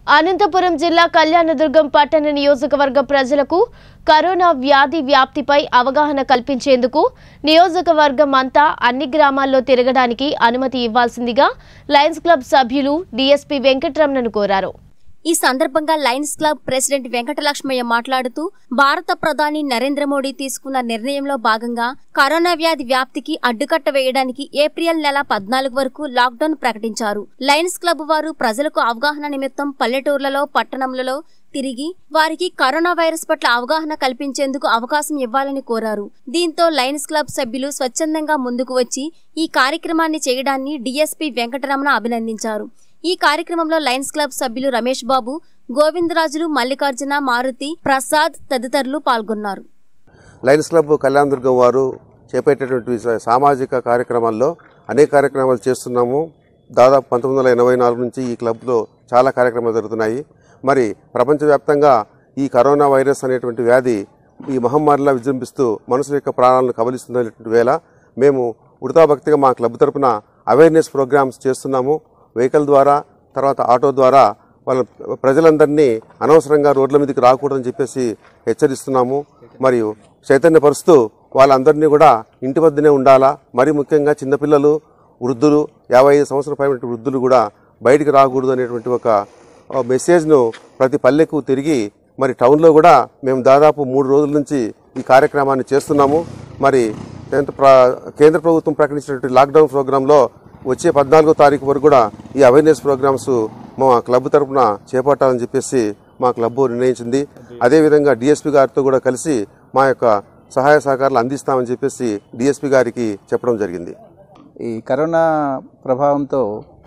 అనంతపురం జిల్లా కళ్యాణదుర్గం పట్టణ నియోజకవర్గ ప్రజలకు కరోనా వ్యాధి వ్యాప్తిపై అవగాహన కల్పించేందుకు నియోజకవర్గం అంతా అన్ని గ్రామాల్లో తిరగడానికి అనుమతి ఇవ్వాల్సిందిగా లయన్స్ క్లబ్ సభ్యులు డీఎస్పీ వెంకటరమణను కోరారు ఈ సందర్భంగా లయన్స్ క్లబ్ ప్రెసిడెంట్ వెంకటలక్ష్మయ్య మాట్లాడుతూ భారత ప్రధాని నరేంద్ర మోడీ తీసుకున్న నిర్ణయంలో భాగంగా కరోనా వ్యాధి వ్యాప్తికి అడ్డుకట్ట వేయడానికి ఏప్రిల్ నెల పద్నాలుగు వరకు లాక్డౌన్ ప్రకటించారు లయన్స్ క్లబ్ వారు ప్రజలకు అవగాహన నిమిత్తం పల్లెటూర్లలో పట్టణంలలో తిరిగి వారికి కరోనా వైరస్ పట్ల అవగాహన కల్పించేందుకు అవకాశం ఇవ్వాలని కోరారు దీంతో లయన్స్ క్లబ్ సభ్యులు స్వచ్ఛందంగా ముందుకు వచ్చి ఈ కార్యక్రమాన్ని చేయడాన్ని డీఎస్పీ వెంకటరమణ అభినందించారు ఈ కార్యక్రమంలో లయన్స్ క్లబ్ సభ్యులు రమేష్ బాబు గోవిందరాజులు మల్లికార్జున మారుతి ప్రసాద్ తదితరులు పాల్గొన్నారు లయన్స్ క్లబ్ కళ్యాణదుర్గం వారు చేపట్టేటువంటి సా- సామాజిక కార్యక్రమాల్లో అనేక కార్యక్రమాలు చేస్తున్నాము దాదాపు పంతొమ్మిది వందల ఎనభై నాలుగు నుంచి ఈ క్లబ్లో చాలా కార్యక్రమాలు జరుగుతున్నాయి మరి ప్రపంచవ్యాప్తంగా ఈ కరోనా వైరస్ అనేటువంటి వ్యాధి ఈ మహమ్మారిలా విజృంభిస్తూ మనుషుల యొక్క ప్రాణాలను కబలిస్తున్నటువంటి వేళ మేము ఉడతాభక్తిగా మా క్లబ్ తరపున అవేర్నెస్ ప్రోగ్రామ్స్ చేస్తున్నాము వెహికల్ ద్వారా తర్వాత ఆటో ద్వారా వాళ్ళ ప్రజలందరినీ అనవసరంగా రోడ్ల మీదకి రాకూడదని చెప్పేసి హెచ్చరిస్తున్నాము మరియు చైతన్యపరుస్తూ వాళ్ళందరినీ కూడా ఇంటి వద్దనే ఉండాలా మరి ముఖ్యంగా చిన్నపిల్లలు వృద్ధులు యాభై ఐదు సంవత్సరాల పైన వృద్ధులు కూడా బయటికి రాకూడదు అనేటువంటి ఒక ఆ, మెసేజ్ను ప్రతి పల్లెకు తిరిగి మరి టౌన్లో కూడా మేము దాదాపు మూడు రోజుల నుంచి ఈ కార్యక్రమాన్ని చేస్తున్నాము మరి కేంద్ర ప్ర- కేంద్ర ప్రభుత్వం ప్రకటించినటువంటి లాక్డౌన్ ప్రోగ్రాంలో వచ్చే పద్నాలుగో తారీఖు వరకు కూడా ఈ అవేర్నెస్ ప్రోగ్రామ్స్ మా క్లబ్ తరపున చేపట్టాలని చెప్పేసి మా క్లబ్ నిర్ణయించింది అదేవిధంగా డిఎస్పీ గారితో కూడా కలిసి మా యొక్క సహాయ సహకారాలు అందిస్తామని చెప్పేసి డిఎస్పీ గారికి చెప్పడం జరిగింది ఈ కరోనా ప్రభావంతో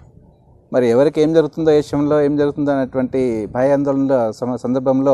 మరి ఎవరికి ఏం జరుగుతుందో ఏ విషయంలో ఏం జరుగుతుందో అనేటువంటి భయాందోళనల సమ సందర్భంలో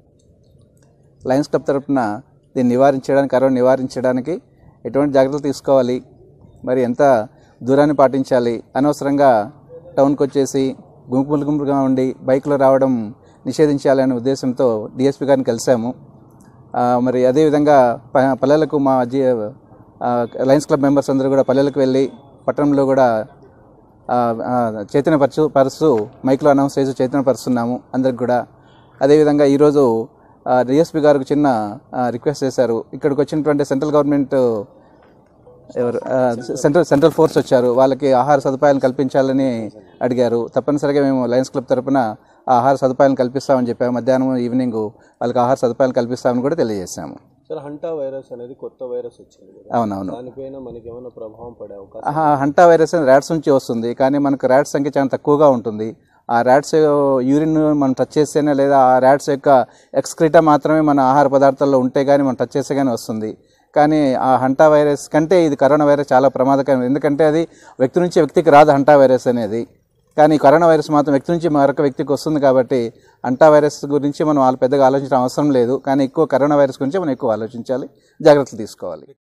లయన్స్ క్లబ్ తరపున దీన్ని నివారించడానికి కరోనా నివారించడానికి ఎటువంటి జాగ్రత్తలు తీసుకోవాలి మరి ఎంత దూరాన్ని పాటించాలి అనవసరంగా టౌన్కి వచ్చేసి గుంపులు గుంపులుగా ఉండి బైక్లో రావడం నిషేధించాలి అనే ఉద్దేశంతో డిఎస్పీ గారిని కలిసాము ఆ, మరి అదేవిధంగా ప- పల్లెలకు మా జీ ఆ, లయన్స్ క్లబ్ మెంబర్స్ అందరూ కూడా పల్లెలకు వెళ్ళి పట్టణంలో కూడా ఆ, ఆ, చైతన్యపరచు పరుస్తూ మైక్లో అనౌన్స్ చేసి చైతన్యపరుస్తున్నాము అందరికి కూడా అదేవిధంగా ఈరోజు డిఎస్పీ గారికి చిన్న ఆ, రిక్వెస్ట్ చేశారు ఇక్కడికి వచ్చినటువంటి సెంట్రల్ గవర్నమెంట్ ఎవరు ఆ, సెంట్రల్ సెంట్రల్ ఫోర్స్ వచ్చారు వాళ్ళకి ఆహార సదుపాయాలు కల్పించాలని అడిగారు తప్పనిసరిగా మేము లయన్స్ క్లబ్ తరపున ఆ ఆహార సదుపాయాలను కల్పిస్తామని చెప్పాము మధ్యాహ్నం ఈవినింగ్ వాళ్ళకి ఆహార సదుపాయాలు కల్పిస్తామని కూడా తెలియజేశాము సార్ హంటా వైరస్ అనేది కొత్త వైరస్ వచ్చింది కదా అవునవును దానిపైన మనకి ఏమైనా ప్రభావం పడే అవకాశం ఆహా, హంటా వైరస్ అనేది ర్యాట్స్ నుంచి వస్తుంది కానీ మనకు ర్యాట్స్ సంఖ్య చాలా తక్కువగా ఉంటుంది ఆ ర్యాట్స్ యూరిన్ మనం టచ్ చేస్తేనే లేదా ఆ ర్యాట్స్ యొక్క ఎక్స్క్రిటా మాత్రమే మన ఆహార పదార్థాల్లో ఉంటే కానీ మనం టచ్ చేస్తే కానీ వస్తుంది కానీ ఆ హంటా వైరస్ కంటే ఇది కరోనా వైరస్ చాలా ప్రమాదకరం ఎందుకంటే అది వ్యక్తి నుంచి వ్యక్తికి రాదు హంటా వైరస్ అనేది కానీ కరోనా వైరస్ మాత్రం వ్యక్తి నుంచి మరొక వ్యక్తికి వస్తుంది కాబట్టి అంటా వైరస్ గురించి మనం వాళ్ళు పెద్దగా ఆలోచించడం అవసరం లేదు కానీ ఎక్కువ కరోనా వైరస్ గురించి మనం ఎక్కువ ఆలోచించాలి జాగ్రత్తలు తీసుకోవాలి